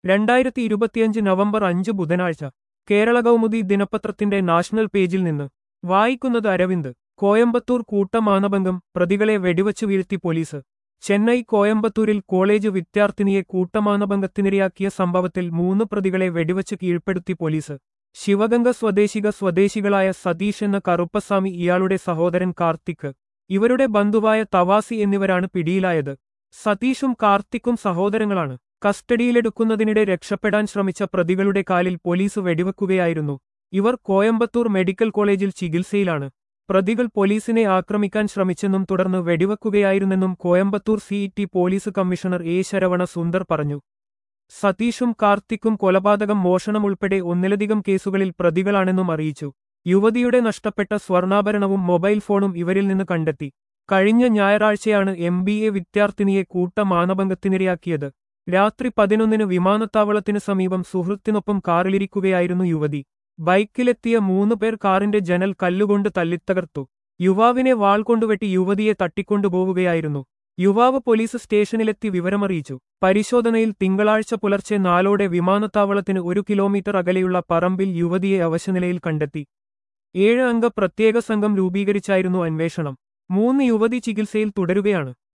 രണ്ടായിരത്തി ഇരുപത്തിയഞ്ച് നവംബർ അഞ്ച് ബുധനാഴ്ച കേരള കൗമുദി ദിനപത്രത്തിന്റെ നാഷണൽ പേജിൽ നിന്ന് വായിക്കുന്നത് അരവിന്ദ് കോയമ്പത്തൂർ കൂട്ടമാനഭംഗം പ്രതികളെ വെടിവച്ചു വീഴ്ത്തി പോലീസ് ചെന്നൈ കോയമ്പത്തൂരിൽ കോളേജ് വിദ്യാർത്ഥിനിയെ കൂട്ടമാനഭംഗത്തിനിരയാക്കിയ സംഭവത്തിൽ മൂന്ന് പ്രതികളെ വെടിവച്ച് കീഴ്പ്പെടുത്തി പോലീസ് ശിവഗംഗ സ്വദേശിക സ്വദേശികളായ സതീഷ് എന്ന കറുപ്പസ്വാമി ഇയാളുടെ സഹോദരൻ കാർത്തിക് ഇവരുടെ ബന്ധുവായ തവാസി എന്നിവരാണ് പിടിയിലായത് സതീഷും കാർത്തിക്കും സഹോദരങ്ങളാണ് കസ്റ്റഡിയിലെടുക്കുന്നതിനിടെ രക്ഷപ്പെടാൻ ശ്രമിച്ച പ്രതികളുടെ കാലിൽ പോലീസ് വെടിവെക്കുകയായിരുന്നു ഇവർ കോയമ്പത്തൂർ മെഡിക്കൽ കോളേജിൽ ചികിത്സയിലാണ് പ്രതികൾ പോലീസിനെ ആക്രമിക്കാൻ ശ്രമിച്ചെന്നും തുടർന്ന് വെടിവെക്കുകയായിരുന്നെന്നും Coimbatore CET police commissioner A Saravana Sundar പറഞ്ഞു സതീഷും കാർത്തിക്കും കൊലപാതകം മോഷണം ഉൾപ്പെടെ ഒന്നിലധികം കേസുകളിൽ പ്രതികളാണെന്നും അറിയിച്ചു യുവതിയുടെ നഷ്ടപ്പെട്ട സ്വർണ്ണാഭരണവും മൊബൈൽ ഫോണും ഇവരിൽ നിന്ന് കണ്ടെത്തി കഴിഞ്ഞ ഞായറാഴ്ചയാണ് എം ബി എ വിദ്യാർത്ഥിനിയെ കൂട്ടമാനഭംഗത്തിനിരയാക്കിയത് രാത്രി പതിനൊന്നിന് വിമാനത്താവളത്തിന് സമീപം സുഹൃത്തിനൊപ്പം കാറിലിരിക്കുകയായിരുന്നു യുവതി ബൈക്കിലെത്തിയ മൂന്ന് പേർ കാറിന്റെ ജനൽ കല്ലുകൊണ്ട് തല്ലിത്തകർത്തു യുവാവിനെ വാൾ കൊണ്ടുവെട്ടി യുവതിയെ തട്ടിക്കൊണ്ടുപോവുകയായിരുന്നു യുവാവ് പോലീസ് സ്റ്റേഷനിലെത്തി വിവരമറിയിച്ചു പരിശോധനയിൽ തിങ്കളാഴ്ച പുലർച്ചെ നാലോടെ വിമാനത്താവളത്തിന് ഒരു കിലോമീറ്റർ അകലെയുള്ള പറമ്പിൽ യുവതിയെ അവശനിലയിൽ കണ്ടെത്തി ഏഴ് അംഗ പ്രത്യേക സംഘം രൂപീകരിച്ചായിരുന്നു അന്വേഷണം മൂന്ന് യുവതി ചികിത്സയിൽ തുടരുകയാണ്